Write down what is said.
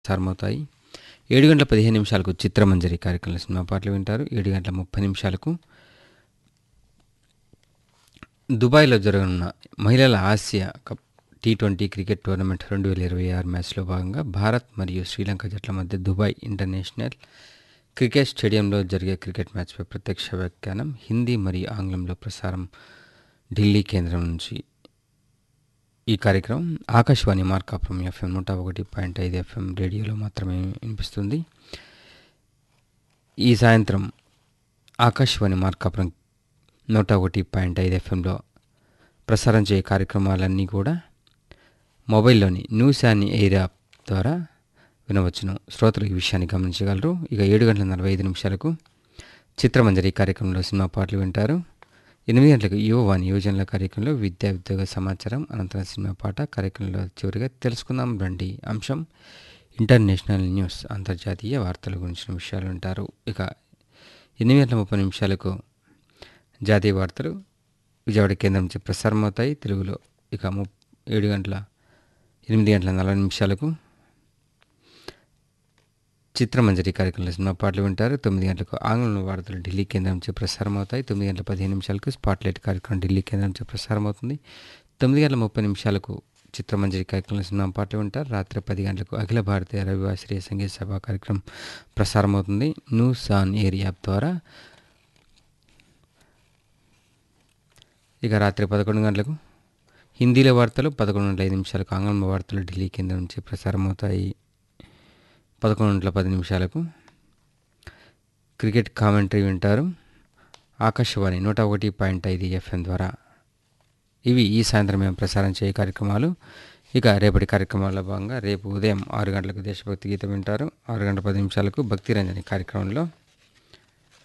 ప్రసారమవుతాయి ఏడు గంటల పదిహేను నిమిషాలకు చిత్రమంజరి కార్యక్రమంలో సినిమా పాటలు వింటారు ఏడు గంటల ముప్పై నిమిషాలకు దుబాయ్లో జరగనున్న మహిళల Asia cup T twenty cricket tournament రెండు వేల ఇరవై ఆరు మ్యాచ్లో భాగంగా భారత్ మరియు శ్రీలంక జట్ల మధ్య దుబాయ్ ఇంటర్నేషనల్ క్రికెట్ స్టేడియంలో జరిగే క్రికెట్ మ్యాచ్పై ప్రత్యక్ష వ్యాఖ్యానం హిందీ మరియు ఆంగ్లంలో ప్రసారం ఢిల్లీ కేంద్రం నుంచి ఈ కార్యక్రమం ఆకాశవాణి మార్కాపురం ఎఫ్ఎం నూట ఒకటి పాయింట్ ఐదు ఎఫ్ఎం రేడియోలో మాత్రమే వినిపిస్తుంది ఈ సాయంత్రం ఆకాశవాణి మార్కాపురం నూట ఒకటి పాయింట్ ఐదు ఎఫ్ఎంలో ప్రసారం చేయే కార్యక్రమాలన్నీ కూడా మొబైల్లోని న్యూస్ అండ్ ఎయిర్ యాప్ ద్వారా వినవచ్చును శ్రోతలు ఈ విషయాన్ని గమనించగలరు ఇక ఏడు గంటల నలభై ఐదు నిమిషాలకు చిత్రమంజరి కార్యక్రమంలో సినిమా పాటలు వింటారు ఎనిమిది గంటలకు యువవాణి యువజనుల కార్యక్రమంలో విద్యా ఉద్యోగ సమాచారం అనంతరం సినిమా పాట కార్యక్రమంలో చివరిగా తెలుసుకుందాం రండి అంశం ఇంటర్నేషనల్ న్యూస్ అంతర్జాతీయ వార్తల గురించిన విషయాలు ఉంటారు ఇక ఎనిమిది గంటల ముప్పై నిమిషాలకు జాతీయ వార్తలు విజయవాడ కేంద్రం నుంచి ప్రసారం అవుతాయి తెలుగులో ఇక ము ఏడు గంటల ఎనిమిది గంటల నలభై నిమిషాలకు చిత్రమంజరి కార్యక్రమంలో సినిమా పాటలు వింటారు తొమ్మిది గంటలకు ఆంగ్లంలో వార్తలు ఢిల్లీ కేంద్రం నుంచి ప్రసారం అవుతాయి తొమ్మిది గంటల పదిహేను నిమిషాలకు స్పాట్లైట్ కార్యక్రమం ఢిల్లీ కేంద్రం నుంచి ప్రసారం అవుతుంది తొమ్మిది గంటల ముప్పై నిమిషాలకు చిత్రమంజరి కార్యక్రమంలో సినిమా పాటలు వింటారు రాత్రి పది గంటలకు అఖిల భారతీయ రవివాశ్రీయ సంగీత సభ కార్యక్రమం ప్రసారం అవుతుంది న్యూస్ ఆన్ ఎయిర్ యాప్ ద్వారా ఇక రాత్రి పదకొండు గంటలకు హిందీలో వార్తలు పదకొండు గంటల ఐదు నిమిషాలకు ఆంగ్లంలో వార్తలు ఢిల్లీ కేంద్రం నుంచి ప్రసారం అవుతాయి పదకొండు గంటల పది నిమిషాలకు క్రికెట్ కామెంటరీ వింటారు ఆకాశవాణి నూట ఒకటి పాయింట్ ఐదు ఎఫ్ఎం ద్వారా ఇవి ఈ సాయంత్రం మేము ప్రసారం చేయే కార్యక్రమాలు ఇక రేపటి కార్యక్రమాల్లో భాగంగా రేపు ఉదయం ఆరు గంటలకు దేశభక్తి గీతం వింటారు ఆరు గంటల పది నిమిషాలకు భక్తి రంజని కార్యక్రమంలో